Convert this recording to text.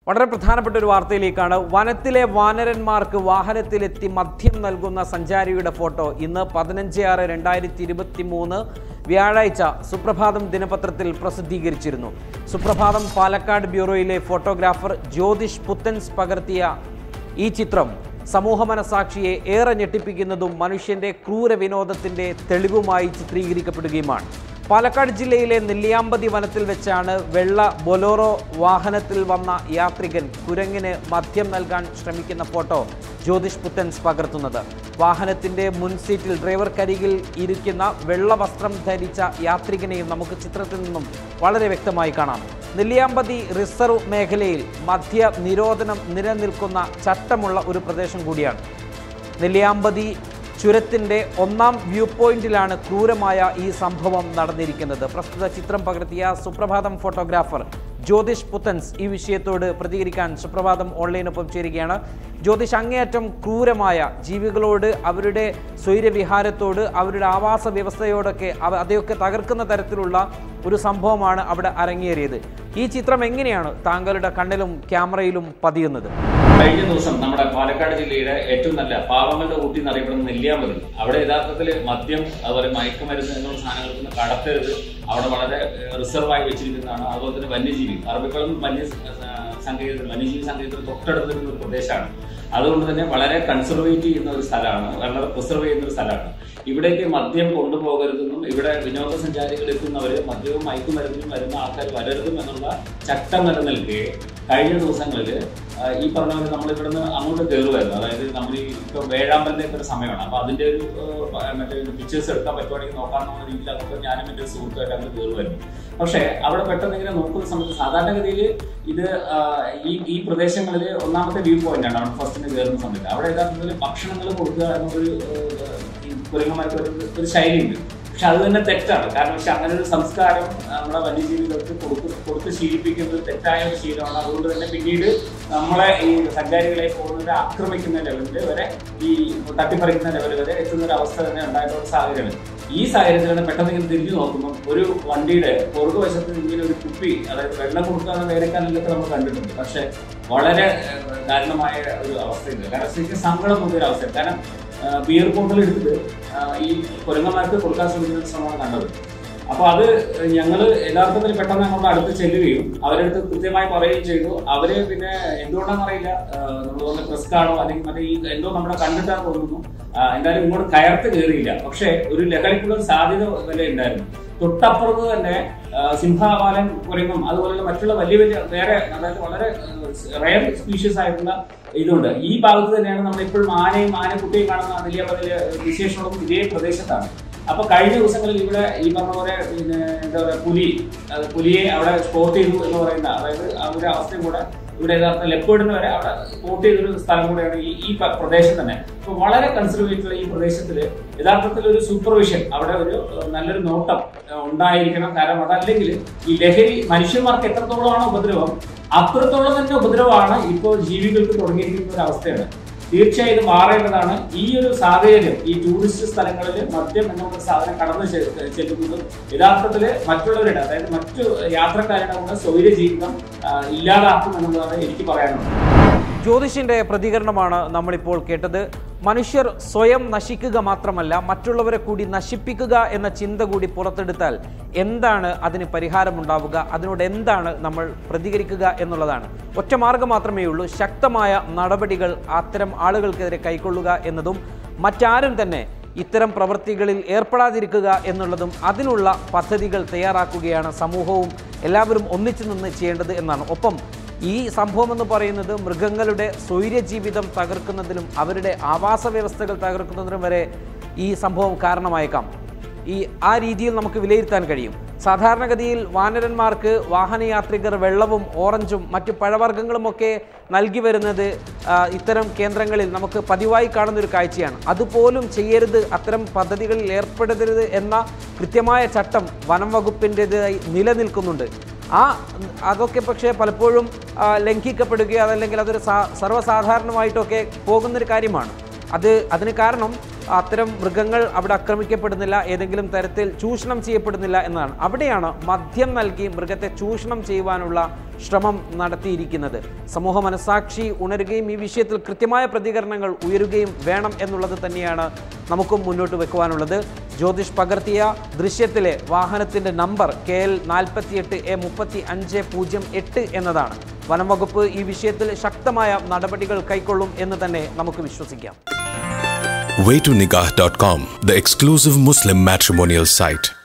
വളരെ പ്രധാനപ്പെട്ട ഒരു വാർത്തയിലേക്കാണ് വനത്തിലെ വാനരന്മാർക്ക് വാഹനത്തിലെത്തി മദ്യം നൽകുന്ന സഞ്ചാരിയുടെ ഫോട്ടോ ഇന്ന് പതിനഞ്ച് ആറ് രണ്ടായിരത്തി ഇരുപത്തി മൂന്ന് വ്യാഴാഴ്ച സുപ്രഭാതം ദിനപത്രത്തിൽ പ്രസിദ്ധീകരിച്ചിരുന്നു സുപ്രഭാതം പാലക്കാട് ബ്യൂറോയിലെ ഫോട്ടോഗ്രാഫർ ജ്യോതിഷ് പുത്തൻസ് പകർത്തിയ ഈ ചിത്രം സമൂഹ മനസാക്ഷിയെ ഏറെ ഞെട്ടിപ്പിക്കുന്നതും മനുഷ്യന്റെ ക്രൂര വിനോദത്തിന്റെ തെളിവുമായി ചിത്രീകരിക്കപ്പെടുകയുമാണ് പാലക്കാട് ജില്ലയിലെ നെല്ലിയാമ്പതി വനത്തിൽ വെച്ചാണ് വെള്ള ബൊലോറോ വാഹനത്തിൽ വന്ന യാത്രികൻ കുരങ്ങിന് മദ്യം നൽകാൻ ശ്രമിക്കുന്ന ഫോട്ടോ ജ്യോതിഷ് പുത്തൻസ് പകർത്തുന്നത് വാഹനത്തിന്റെ മുൻ സീറ്റിൽ ഡ്രൈവർക്കരികിൽ ഇരിക്കുന്ന വെള്ള വസ്ത്രം ധരിച്ച യാത്രികനെയും നമുക്ക് ചിത്രത്തിൽ നിന്നും വളരെ വ്യക്തമായി കാണാം നെല്ലിയാമ്പതി റിസർവ് മേഖലയിൽ മദ്യ നിരോധനം നിലനിൽക്കുന്ന ചട്ടമുള്ള ഒരു പ്രദേശം കൂടിയാണ് നെല്ലിയാമ്പതി ചുരത്തിൻ്റെ ഒന്നാം വ്യൂ പോയിന്റിലാണ് ക്രൂരമായ ഈ സംഭവം നടന്നിരിക്കുന്നത് പ്രസ്തുത ചിത്രം പകർത്തിയ സുപ്രഭാതം ഫോട്ടോഗ്രാഫർ ജ്യോതിഷ് പുത്തൻസ് ഈ വിഷയത്തോട് പ്രതികരിക്കാൻ സുപ്രഭാതം ഓൺലൈനൊപ്പം ചേരുകയാണ് ജ്യോതിഷ് അങ്ങേയറ്റം ക്രൂരമായ ജീവികളോട് അവരുടെ സ്വൈര്യവിഹാരത്തോട് അവരുടെ ആവാസ വ്യവസ്ഥയോടൊക്കെ അവ അതൊക്കെ തകർക്കുന്ന തരത്തിലുള്ള ഒരു സംഭവമാണ് അവിടെ അരങ്ങേറിയത് ഈ ചിത്രം എങ്ങനെയാണ് താങ്കളുടെ കണ്ണിലും ക്യാമറയിലും പതിയുന്നത് കഴിഞ്ഞ ദിവസം നമ്മുടെ പാലക്കാട് ജില്ലയുടെ ഏറ്റവും നല്ല പാവങ്ങളുടെ ഊട്ടി എന്നറിയപ്പെടുന്ന നെല്ലിയാമ്പതി അവിടെ യഥാർത്ഥത്തിൽ മദ്യം അതുപോലെ മയക്കുമരുന്ന് എന്നുള്ള സാധനങ്ങൾക്ക് കടത്തരുത് അവിടെ വളരെ റിസർവ് ആയി വെച്ചിരിക്കുന്നതാണ് അതുപോലെ തന്നെ വന്യജീവി അറബിക്കളം വന്യ സങ്കേതത്തിൽ വന്യജീവി സങ്കേതത്തിൽ തൊട്ടടുത്ത് നിൽക്കുന്ന ഒരു പ്രദേശമാണ് അതുകൊണ്ട് തന്നെ വളരെ കൺസർവേറ്റ് ചെയ്യുന്ന ഒരു സ്ഥലമാണ് വളരെ പ്രിസർവ് ചെയ്യുന്ന ഒരു സ്ഥലമാണ് ഇവിടേക്ക് മദ്യം കൊണ്ടുപോകരുതെന്നും ഇവിടെ വിനോദസഞ്ചാരികൾ എത്തുന്നവര് മദ്യവും മയക്കുമരുന്നിനും വരുന്ന ആൾക്കാർ വരരുതും എന്നുള്ള ചട്ടം നിലനിൽക്കെ കഴിഞ്ഞ ദിവസങ്ങളിൽ ഈ പറഞ്ഞ പോലെ നമ്മൾ ഇവിടുന്ന് അങ്ങോട്ട് കയറുമായിരുന്നു അതായത് നമ്മൾ ഈ ഇപ്പൊ വേഴാമ്പലിന്റെ ഒരു സമയമാണ് അപ്പൊ അതിന്റെ ഒരു ആ, മറ്റേ പിക്ചേഴ്സ് എടുക്കാൻ പറ്റുവാണെങ്കിൽ നോക്കാമെന്നുള്ള രീതിയിൽ അങ്ങോട്ട് ഞാനും എന്റെ സുഹൃത്തുമായിട്ട് അങ്ങോട്ട് കയറുമായിരുന്നു പക്ഷേ അവിടെ പെട്ടെന്ന് ഇങ്ങനെ നോക്കുന്ന സമയത്ത് സാധാരണഗതിയിൽ ഇത് ആ, ഈ ഈ പ്രദേശങ്ങളിൽ ഒന്നാമത്തെ വ്യൂ പോയിന്റ് ആണ് അവിടെ ഫസ്റ്റിന് കയറുന്ന സമയത്ത് അവിടെ യഥാർത്ഥത്തിൽ ഭക്ഷണങ്ങൾ കൊടുക്കുക എന്നൊരു ഏഹ്, ഈ കുരങ്ങന്മാർക്ക് ഒരു ഒരു ശൈലിയുണ്ട് പക്ഷെ അത് തന്നെ തെറ്റാണ് കാരണം പക്ഷെ അങ്ങനെ ഒരു സംസ്കാരം നമ്മുടെ വന്യജീവികൾക്ക് കൊടുത്ത് കൊടുത്ത് ശീലിപ്പിക്കുന്നത് തെറ്റായ ഒരു ശീലമാണ് അതുകൊണ്ട് തന്നെ പിന്നീട് നമ്മളെ ഈ സഞ്ചാരികളെ പോകുന്നവരെ ആക്രമിക്കുന്ന ലെവലിൽ വരെ ഈ തട്ടിപ്പറിക്കുന്ന ലെവൽ വരെ എത്തുന്ന ഒരു അവസ്ഥ തന്നെ ഉണ്ടായിട്ടുള്ള സാഹചര്യമാണ് ഈ സാഹചര്യത്തിലാണ് പെട്ടെന്ന് ഇങ്ങനെ തിരിഞ്ഞു നോക്കുമ്പോൾ ഒരു വണ്ടിയുടെ പുറകുവശത്ത് ഇങ്ങനെ ഒരു കുപ്പി അതായത് വെള്ളം കൊടുക്കാതെ വേനൽക്കാലത്തൊക്കെ നമ്മൾ കണ്ടിട്ടുണ്ട് പക്ഷെ വളരെ ഏഹ്, ദാരുണമായ ഒരു അവസ്ഥയുണ്ട് കാരണം ശരിക്കും സങ്കടം തോന്നിയ ഒരു അവസ്ഥയാണ് കാരണം ബിയർ ബോട്ടിൽ എടുത്തിട്ട് ആ, ഈ കുരങ്ങന്മാർക്ക് കൊടുക്കാൻ ശ്രമിക്കുന്ന ഒരു ശ്രമമാണ് കണ്ടത് അപ്പൊ അത് ഞങ്ങൾ യഥാർത്ഥത്തിൽ പെട്ടെന്ന് അങ്ങോട്ട് അടുത്ത് ചെല്ലുകയും അവരടുത്ത് കൃത്യമായി പറയുകയും ചെയ്തു അവര് പിന്നെ എന്തുകൊണ്ടാണെന്ന് അറിയില്ല നമ്മൾ പറഞ്ഞ പ്രസ് കാർഡോ അല്ലെങ്കിൽ മറ്റേ ഈ എന്തോ നമ്മുടെ കണ്ടിട്ടാണ് തോന്നുന്നു ആ, എന്തായാലും ഇങ്ങോട്ട് കയർത്ത് കയറിയില്ല പക്ഷെ ഒരു ലഹരിക്കുള്ള സാധ്യത വരെ ഉണ്ടായിരുന്നു തൊട്ടപ്പുറത്ത് തന്നെ ആ, സിംഹവാലൻ കുരങ്ങും അതുപോലുള്ള മറ്റുള്ള വലിയ വലിയ വേറെ അതായത് വളരെ റയർ സ്പീഷ്യസ് ആയിട്ടുള്ള ഇതുണ്ട് ഈ ഭാഗത്ത് തന്നെയാണ് നമ്മൾ ഇപ്പോഴും ആനയും ആനക്കുട്ടിയും കാണുന്ന നെല്ലിയാമ്പതിലെ വിശേഷങ്ങളും ഇതേ പ്രദേശത്താണ് അപ്പൊ കഴിഞ്ഞ ദിവസങ്ങളിൽ ഇവിടെ ഈ പറഞ്ഞ പോലെ പിന്നെ എന്താ പറയാ പുലി അത് പുലിയെ അവിടെ സ്പോട്ട് ചെയ്തു എന്ന് പറയുന്ന അതായത് ആ ഒരു അവസ്ഥയും കൂടെ ഇവിടെ യഥാർത്ഥ ലെപ്പേർഡിന് വരെ അവിടെ സ്പോട്ട് ചെയ്തൊരു സ്ഥലം കൂടെയാണ് ഈ ഈ പ- പ്രദേശം തന്നെ അപ്പൊ വളരെ കൺസർവേറ്റീവ് ഈ പ്രദേശത്തിൽ യഥാർത്ഥത്തിൽ ഒരു സൂപ്പർവിഷൻ അവിടെ ഒരു ഏഹ്, നല്ലൊരു നോട്ടം ഏഹ്, ഉണ്ടായിരിക്കണം കാരണം അതല്ലെങ്കിൽ ഈ ലഹരി മനുഷ്യന്മാർക്ക് എത്രത്തോളമാണ് ഉപദ്രവം അത്രത്തോളം തന്നെ ഉപദ്രവമാണ് ഇപ്പോൾ ജീവികൾക്ക് തുടങ്ങിയിരിക്കുന്ന ഒരു അവസ്ഥയാണ് തീർച്ചയായും ഇത് മാറേണ്ടതാണ് ഈ ഒരു സാഹചര്യം ഈ ടൂറിസ്റ്റ് സ്ഥലങ്ങളിൽ മദ്യം എന്നുള്ള സാധനം കടന്നു ചെ- ചെല്ലുന്നതും യഥാർത്ഥത്തിൽ മറ്റുള്ളവരുടെ അതായത് മറ്റു യാത്രക്കാരുടെ കൂടെ സ്വൈര്യ ജീവിതം ആ, ഇല്ലാതാക്കും എന്നുള്ളതാണ് എനിക്ക് പറയാനുള്ളത് ജ്യോതിഷിന്റെ പ്രതികരണമാണ് നമ്മളിപ്പോൾ കേട്ടത് മനുഷ്യർ സ്വയം നശിക്കുക മാത്രമല്ല മറ്റുള്ളവരെ കൂടി നശിപ്പിക്കുക എന്ന ചിന്ത കൂടി പുറത്തെടുത്താൽ എന്താണ് അതിന് പരിഹാരമുണ്ടാവുക അതിനോട് എന്താണ് നമ്മൾ പ്രതികരിക്കുക എന്നുള്ളതാണ് ഒറ്റ മാർഗം മാത്രമേ ഉള്ളൂ ശക്തമായ നടപടികൾ അത്തരം ആളുകൾക്കെതിരെ കൈക്കൊള്ളുക എന്നതും മറ്റാരും തന്നെ ഇത്തരം പ്രവൃത്തികളിൽ ഏർപ്പെടാതിരിക്കുക എന്നുള്ളതും അതിനുള്ള പദ്ധതികൾ തയ്യാറാക്കുകയാണ് സമൂഹവും എല്ലാവരും ഒന്നിച്ചു നിന്ന് ചെയ്യേണ്ടത് എന്നാണ് ഒപ്പം ഈ സംഭവം എന്ന് പറയുന്നത് മൃഗങ്ങളുടെ സ്വൈര്യജീവിതം തകർക്കുന്നതിലും അവരുടെ ആവാസ വ്യവസ്ഥകൾ തകർക്കുന്നതിനും വരെ ഈ സംഭവം കാരണമായേക്കാം ഈ ആ രീതിയിൽ നമുക്ക് വിലയിരുത്താൻ കഴിയും സാധാരണഗതിയിൽ വാനരന്മാർക്ക് വാഹനയാത്രികർ വെള്ളവും ഓറഞ്ചും മറ്റ് പഴവർഗ്ഗങ്ങളുമൊക്കെ നൽകി വരുന്നത് ആ, ഇത്തരം കേന്ദ്രങ്ങളിൽ നമുക്ക് പതിവായി കാണുന്ന ഒരു കാഴ്ചയാണ് അതുപോലും ചെയ്യരുത് അത്തരം പദ്ധതികളിൽ ഏർപ്പെടരുത് എന്ന കൃത്യമായ ചട്ടം വനം വകുപ്പിൻ്റെതായി നിലനിൽക്കുന്നുണ്ട് ആ അതൊക്കെ പക്ഷേ പലപ്പോഴും ആ, ലംഘിക്കപ്പെടുകയോ അതല്ലെങ്കിൽ അതൊരു സാ സർവ്വസാധാരണമായിട്ടൊക്കെ പോകുന്നൊരു കാര്യമാണ് അത് അതിന് കാരണം അത്തരം മൃഗങ്ങൾ അവിടെ ആക്രമിക്കപ്പെടുന്നില്ല ഏതെങ്കിലും തരത്തിൽ ചൂഷണം ചെയ്യപ്പെടുന്നില്ല എന്നതാണ് അവിടെയാണ് മദ്യം നൽകി മൃഗത്തെ ചൂഷണം ചെയ്യുവാനുള്ള ശ്രമം നടത്തിയിരിക്കുന്നത് സമൂഹ മനസാക്ഷി ഉണരുകയും ഈ വിഷയത്തിൽ കൃത്യമായ പ്രതികരണങ്ങൾ ഉയരുകയും വേണം എന്നുള്ളത് തന്നെയാണ് നമുക്കും മുന്നോട്ട് വെക്കുവാനുള്ളത് ജ്യോതിഷ് പകർത്തിയ ദൃശ്യത്തിലെ വാഹനത്തിന്റെ നമ്പർ കെ എൽ നാൽപ്പത്തിയെട്ട് എ മുപ്പത്തി അഞ്ച് പൂജ്യം എട്ട് എന്നതാണ് വനം വകുപ്പ് ഈ വിഷയത്തിൽ ശക്തമായ നടപടികൾ കൈക്കൊള്ളും എന്ന് തന്നെ നമുക്ക് വിശ്വസിക്കാം waytonikah.com, the exclusive Muslim matrimonial site.